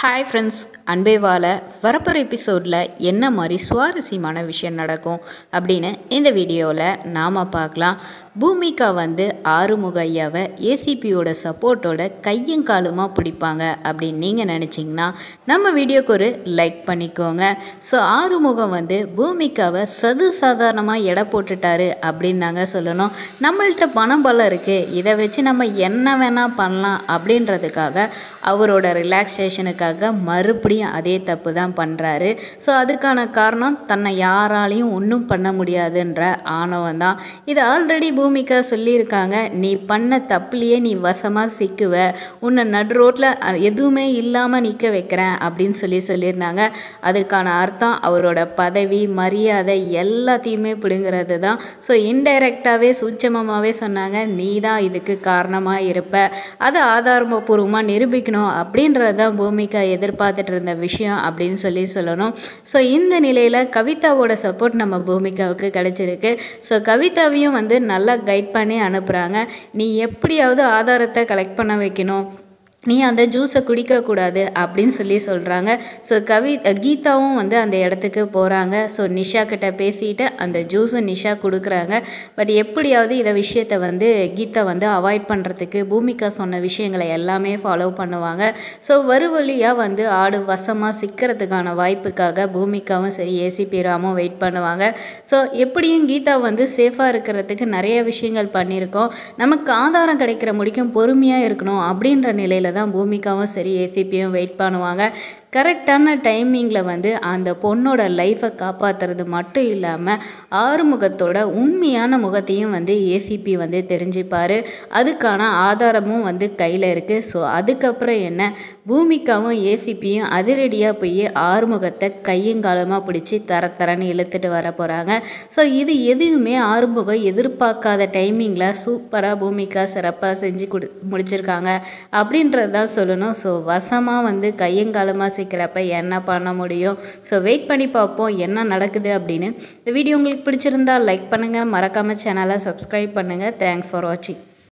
hi friends அன்பே வாழ வரப்போகிற எபிசோடில் என்ன மாதிரி சுவாரஸ்யமான விஷயம் நடக்கும் அப்படின்னு இந்த வீடியோவில் நாம் பார்க்கலாம் பூமிகா வந்து ஆறுமுக ஐயாவை ஏசிபியோட சப்போர்ட்டோட கையும் காலுமாக பிடிப்பாங்க அப்படின்னு நீங்கள் நினச்சிங்கன்னா நம்ம வீடியோக்கு ஒரு லைக் பண்ணிக்கோங்க ஸோ ஆறுமுகம் வந்து பூமிகாவை சது சாதாரணமாக எடை போட்டுட்டாரு அப்படின்னு தாங்க சொல்லணும் நம்மள்ட்ட பணம் பலம் இருக்குது இதை வச்சு நம்ம என்ன வேணால் பண்ணலாம் அப்படின்றதுக்காக அவரோட ரிலாக்ஸேஷனுக்காக மறுபடியும் அதே தப்பு தான் பண்ணுறாரு ஸோ அதுக்கான காரணம் தன்னை யாராலையும் ஒன்றும் பண்ண முடியாதுன்ற ஆணவம் தான் இது ஆல்ரெடி பூமிகா சொல்லியிருக்காங்க நீ பண்ண தப்புலையே நீ வசமாக சிக்குவ உன்னை நடு ரோட்டில் எதுவுமே இல்லாமல் நிற்க வைக்கிறேன் அப்படின்னு சொல்லி சொல்லியிருந்தாங்க அதுக்கான அர்த்தம் அவரோட பதவி மரியாதை எல்லாத்தையுமே பிடுங்கிறது தான் ஸோ இன்டைரக்டாகவே சூட்சமமாகவே சொன்னாங்க நீ தான் இதுக்கு காரணமாக இருப்ப அதை ஆதாரபூர்வமாக நிரூபிக்கணும் அப்படின்றது தான் பூமிகா எதிர்பார்த்துட்டு இருந்த விஷயம் அப்படின்னு சொல்லி சொல்லணும் ஸோ இந்த நிலையில் கவிதாவோட சப்போர்ட் நம்ம பூமிகாவுக்கு கிடைச்சிருக்கு ஸோ கவிதாவையும் வந்து நல்லா கைட் பண்ணி அனுப்புகிறாங்க நீ எப்படியாவது ஆதாரத்தை கலெக்ட் பண்ண வைக்கணும் நீ அந்த ஜூஸை குடிக்கக்கூடாது அப்படின்னு சொல்லி சொல்கிறாங்க ஸோ கவி கீதாவும் வந்து அந்த இடத்துக்கு போகிறாங்க ஸோ நிஷா கிட்ட பேசிட்டு அந்த ஜூஸை நிஷா கொடுக்குறாங்க பட் எப்படியாவது இதை விஷயத்தை வந்து கீதா வந்து அவாய்ட் பண்ணுறதுக்கு பூமிகா சொன்ன விஷயங்களை எல்லாமே ஃபாலோ பண்ணுவாங்க ஸோ வழியாக வந்து ஆடு வசமாக சிக்கிறதுக்கான வாய்ப்புக்காக பூமிகாவும் சரி ஏசிபி ராமும் வெயிட் பண்ணுவாங்க ஸோ எப்படியும் கீதா வந்து சேஃபாக இருக்கிறதுக்கு நிறைய விஷயங்கள் பண்ணியிருக்கோம் நமக்கு ஆதாரம் கிடைக்கிற முடிக்கும் பொறுமையாக இருக்கணும் அப்படின்ற நிலையில் தான் பூமிகாவும் சரி ஏசிபியும் வெயிட் பண்ணுவாங்க கரெக்டான டைமிங்கில் வந்து அந்த பொண்ணோட லைஃப்பை காப்பாற்றுறது மட்டும் இல்லாமல் ஆறுமுகத்தோட உண்மையான முகத்தையும் வந்து ஏசிபி வந்து தெரிஞ்சுப்பார் அதுக்கான ஆதாரமும் வந்து கையில் இருக்குது ஸோ அதுக்கப்புறம் என்ன பூமிகாவும் ஏசிபியும் அதிரடியாக போய் ஆறுமுகத்தை கையங்காலமாக பிடிச்சி தர தரன்னு இழுத்துட்டு வர போகிறாங்க ஸோ இது எதுவுமே ஆறுமுகம் எதிர்பார்க்காத டைமிங்கில் சூப்பராக பூமிகா சிறப்பாக செஞ்சு கொடு முடிச்சிருக்காங்க அப்படின்றது தான் சொல்லணும் ஸோ வசமாக வந்து கையங்காலமாக சிக்கிறப்ப என்ன பண்ண முடியும் ஸோ வெயிட் பண்ணி பார்ப்போம் என்ன நடக்குது அப்படின்னு இந்த வீடியோ உங்களுக்கு பிடிச்சிருந்தா லைக் பண்ணுங்கள் மறக்காமல் சேனலை சப்ஸ்கிரைப் பண்ணுங்கள் தேங்க்ஸ் ஃபார் வாட்சிங்